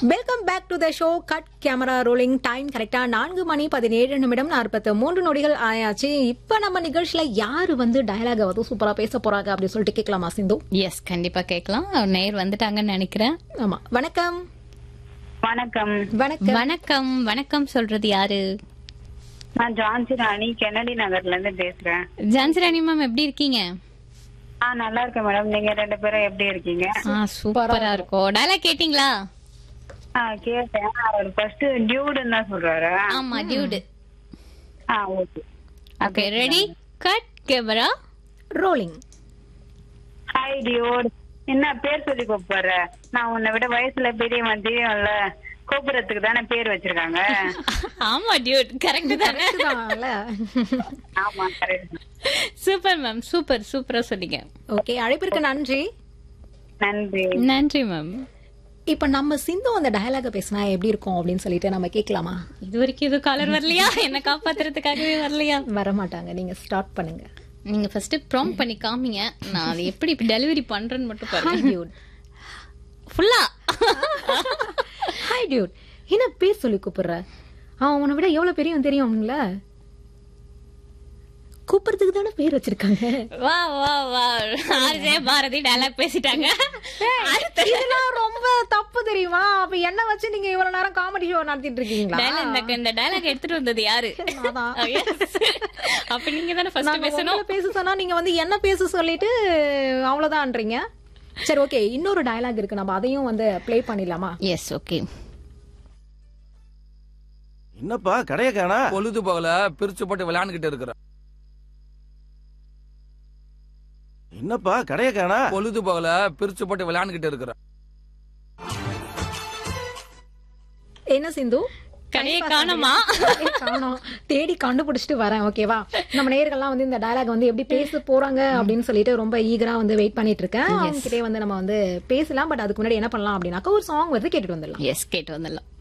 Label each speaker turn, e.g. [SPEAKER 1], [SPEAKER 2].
[SPEAKER 1] Welcome back to the show cut camera rolling time கரெக்டா நான்கு மணி பதினேழு நிமிடம் நாற்பத்தி மூன்று நொடிகள் ஆயாச்சு இப்ப நம்ம நிகழ்ச்சியில யாரு வந்து டயலாக வந்து சூப்பரா பேச போறாங்க அப்படின்னு சொல்லிட்டு கேட்கலாமா சிந்து
[SPEAKER 2] எஸ் கண்டிப்பா கேட்கலாம் நேர் வந்துட்டாங்கன்னு நினைக்கிறேன்
[SPEAKER 1] ஆமா வணக்கம்
[SPEAKER 3] வணக்கம்
[SPEAKER 1] வணக்கம்
[SPEAKER 2] வணக்கம் வணக்கம் சொல்றது யாரு
[SPEAKER 3] நான் ஜான்சி ராணி கென்னடி நகர்ல இருந்து பேசுறேன்
[SPEAKER 2] ஜான்சிராணி மேம் எப்படி இருக்கீங்க
[SPEAKER 3] ஆ நல்லா இருக்கேன் மேடம் நீங்க ரெண்டு பேரும் எப்படி இருக்கீங்க
[SPEAKER 2] ஆ சூப்பரா இருக்கும் டயலாக் கேட்டிங்களா
[SPEAKER 3] ஆ கேட்டேன் அவர் ஃபர்ஸ்ட் டியூடுன்னு தான் சொல்றாரு
[SPEAKER 2] ஆமா டியூடு
[SPEAKER 3] ஆ okay
[SPEAKER 2] okay ready cut camera
[SPEAKER 1] rolling
[SPEAKER 3] hi dude என்ன பேர் சொல்லி கூப்பிடுற நான் உன்னை விட வயசுல பெரியவன் தெரியும்ல கூப்பிடுறதுக்கு தானே பேர் வச்சிருக்காங்க
[SPEAKER 2] ஆமா டியூட் கரெக்ட் தானே
[SPEAKER 3] ஆமா கரெக்ட்
[SPEAKER 2] சூப்பர் மேம் சூப்பர் சூப்பரா சொன்னீங்க
[SPEAKER 1] ஓகே அழைப்பிற்கு நன்றி
[SPEAKER 3] நன்றி
[SPEAKER 2] நன்றி மேம்
[SPEAKER 1] இப்ப நம்ம சிந்து அந்த டயலாக பேசினா எப்படி இருக்கும் அப்படின்னு சொல்லிட்டு நம்ம கேட்கலாமா
[SPEAKER 2] இது வரைக்கும் எதுவும் காலர் வரலையா என்ன காப்பாத்துறதுக்காகவே வரலையா
[SPEAKER 1] வர மாட்டாங்க நீங்க ஸ்டார்ட் பண்ணுங்க
[SPEAKER 2] நீங்க ஃபர்ஸ்ட் ப்ராம் பண்ணி காமிங்க நான் அதை எப்படி டெலிவரி பண்றேன்னு மட்டும்
[SPEAKER 1] ஹாய்
[SPEAKER 2] பாருங்க
[SPEAKER 1] டியூட்
[SPEAKER 2] ஃபுல்லா
[SPEAKER 1] ஹாய் டியூட் என்ன பேர் சொல்லி கூப்பிடுற அவன் உன்னை விட எவ்வளவு பெரியவன் தெரியும்ல கூப்பிடுறதுக்கு தானே பேர் வச்சிருக்காங்க
[SPEAKER 2] வா வா வா ஆர்ஜே பாரதி டயலாக் பேசிட்டாங்க அடுத்த
[SPEAKER 1] இதெல்லாம் ரொம்ப தப்பு தெரியுமா அப்ப என்ன வச்சு நீங்க இவ்வளவு நேரம் காமெடி ஷோ நடத்திட்டு இருக்கீங்களா
[SPEAKER 2] dialogue இந்த இந்த டயலாக் எடுத்துட்டு வந்தது யாரு
[SPEAKER 1] நான்தான்.
[SPEAKER 2] Oh, yes. அப்ப நீங்க தானே ஃபர்ஸ்ட்
[SPEAKER 1] நாங்க
[SPEAKER 2] பேசணும்
[SPEAKER 1] உங்களை பேச சொன்னா நீங்க வந்து என்ன பேச சொல்லிட்டு அவ்வளவுதான்றீங்க சரி ஓகே இன்னொரு டயலாக் இருக்கு நம்ம அதையும் வந்து ப்ளே பண்ணிடலாமா
[SPEAKER 2] எஸ் ஓகே
[SPEAKER 4] என்னப்பா கடைய காணா
[SPEAKER 5] பொழுது போகல பிரிச்சு போட்டு விளையாண்டுகிட்டு இருக்கிற
[SPEAKER 4] என்னப்பா கடைய காணா
[SPEAKER 5] பொழுது போகல பிரிச்சு போட்டு விளையாண்டுகிட்டு இருக்கிற
[SPEAKER 1] என்ன சிந்து
[SPEAKER 2] கடையை காணுமா
[SPEAKER 1] கடையை காணோம் தேடி கண்டுபிடிச்சிட்டு வரேன் ஓகேவா நம்ம நேர்கள்லாம் வந்து இந்த டயலாக் வந்து எப்படி பேச போறாங்க அப்படின்னு சொல்லிட்டு ரொம்ப ஈகரா வந்து வெயிட் பண்ணிட்டு இருக்கேன் அவங்க கிட்டே வந்து நம்ம வந்து பேசலாம் பட் அதுக்கு முன்னாடி என்ன பண்ணலாம் அப்படின்னாக்கா ஒரு சாங் வந்து கேட்டுட்டு வந்துடலாம்
[SPEAKER 2] எஸ் கேட்டு வந்துடலாம்